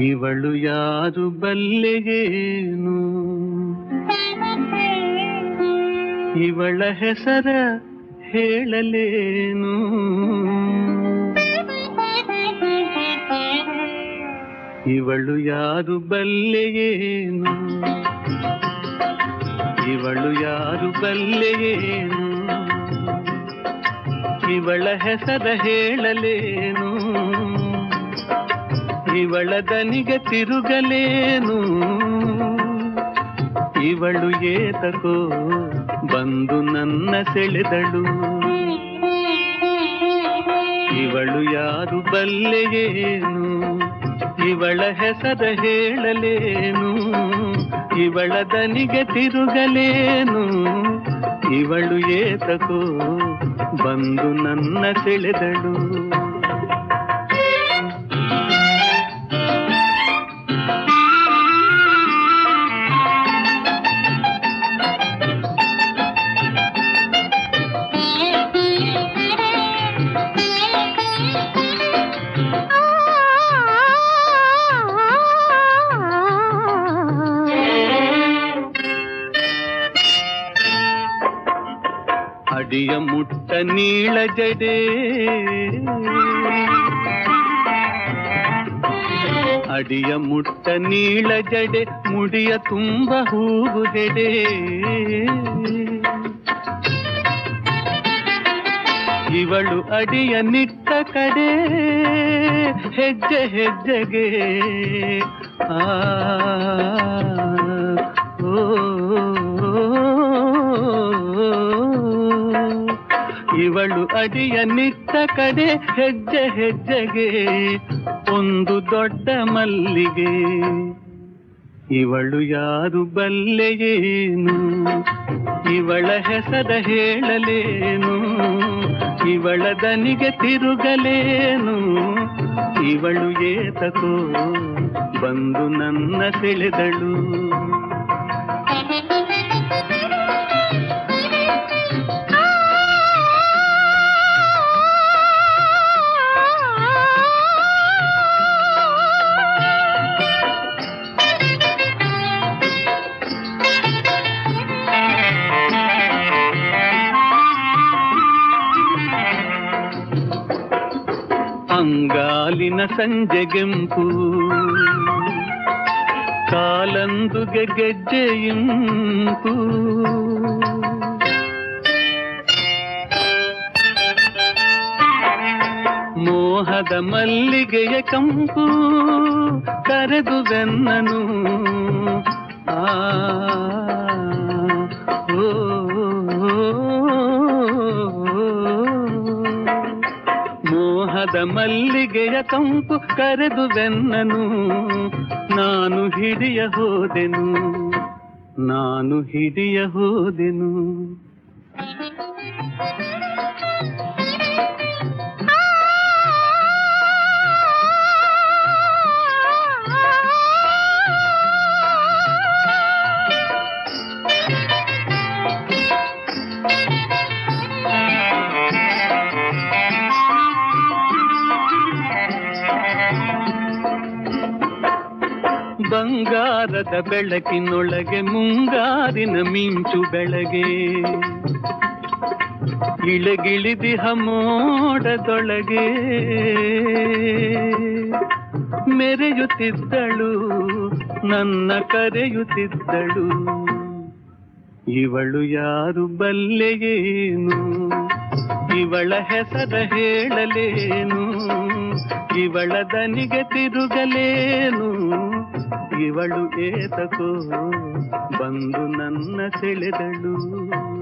ಇವಳು ಯಾರು ಬಲ್ಲೆಯೇನು ಇವಳ ಹೆಸರ ಹೇಳಲೇನು ಇವಳು ಯಾರು ಬಲ್ಲೆಯೇನು ಇವಳು ಯಾರು ಬಲ್ಲೆಯೇನು ಇವಳ ಹೆಸರ ಹೇಳಲೇನು ಇವಳ ದನಿಗೆ ತಿರುಗಲೇನು ಇವಳು ಏತಕೋ ಬಂದು ನನ್ನ ಸೆಳೆದಳು ಇವಳು ಯಾರು ಬಲ್ಲೆಯೇನು ಇವಳ ಹೆಸರ ಹೇಳಲೇನು ಇವಳ ದನಿಗೆ ತಿರುಗಲೇನು ಇವಳು ಏತಕೋ ಬಂದು ನನ್ನ ಸೆಳೆದಳು ಅಡಿಯ ಮುಟ್ಟ ನೀಳ ಜಡೆ ಅಡಿಯ ಮುಟ್ಟ ನೀಳ ಜಡೆ ಮುಡಿಯ ತುಂಬ ಹೂವು ಹೆಡೆ ಇವಳು ಅಡಿಯ ನಿಟ್ಟ ಕಡೆ ಹೆಜ್ಜೆ ಹೆಜ್ಜೆಗೆ ಆ ಓ, ಇವಳು ಅಡಿಯ ನಿಟ್ಟ ಕಡೆ ಹೆಜ್ಜೆ ಹೆಜ್ಜೆಗೆ ಒಂದು ದೊಡ್ಡ ಮಲ್ಲಿಗೆ ಇವಳು ಯಾರು ಬಲ್ಲೆಯೇನು ಇವಳ ಹೆಸರ ಹೇಳಲೇನು ಇವಳ ದನಿಗೆ ತಿರುಗಲೇನು ಇವಳು ಏತಕೋ ಬಂದು ನನ್ನ ಸೆಳೆದಳು ಅಂಗಾಲಿನ ಸಂಜೆಗೆಂಪು ಕಾಲಂದುಗೆ ಗೆಜ್ಜೆಯಿಂಪು ಮೋಹದ ಮಲ್ಲಿಗೆಯ ಕಂಪು ಕರೆದು ಬೆನ್ನನು ಆ ಓ, ಮೋಹದ ಮಲ್ಲಿಗೆಯ ಕಂಪು ಕರೆದು ಬೆನ್ನನು ನಾನು ಹಿಡಿಯ ಹೋದೆನು ನಾನು ಹಿಡಿಯ ಹೋದೆನು ಬಂಗಾರದ ಬೆಳಕಿನೊಳಗೆ ಮುಂಗಾರಿನ ಮಿಂಚು ಬೆಳಗೆ ಇಳಗಿಳಿದಿಹ ಮೋಡದೊಳಗೆ ಮೆರೆಯುತ್ತಿದ್ದಳು ನನ್ನ ಕರೆಯುತ್ತಿದ್ದಳು ಇವಳು ಯಾರು ಬಲ್ಲೆಯೇನು ಇವಳ ಹೆಸರ ಹೇಳಲೇನು ಇವಳ ದನಿಗೆ ತಿರುಗಲೇನು ಇವಳು ಏತಕೋ ಬಂದು ನನ್ನ ಸೆಳೆದಳು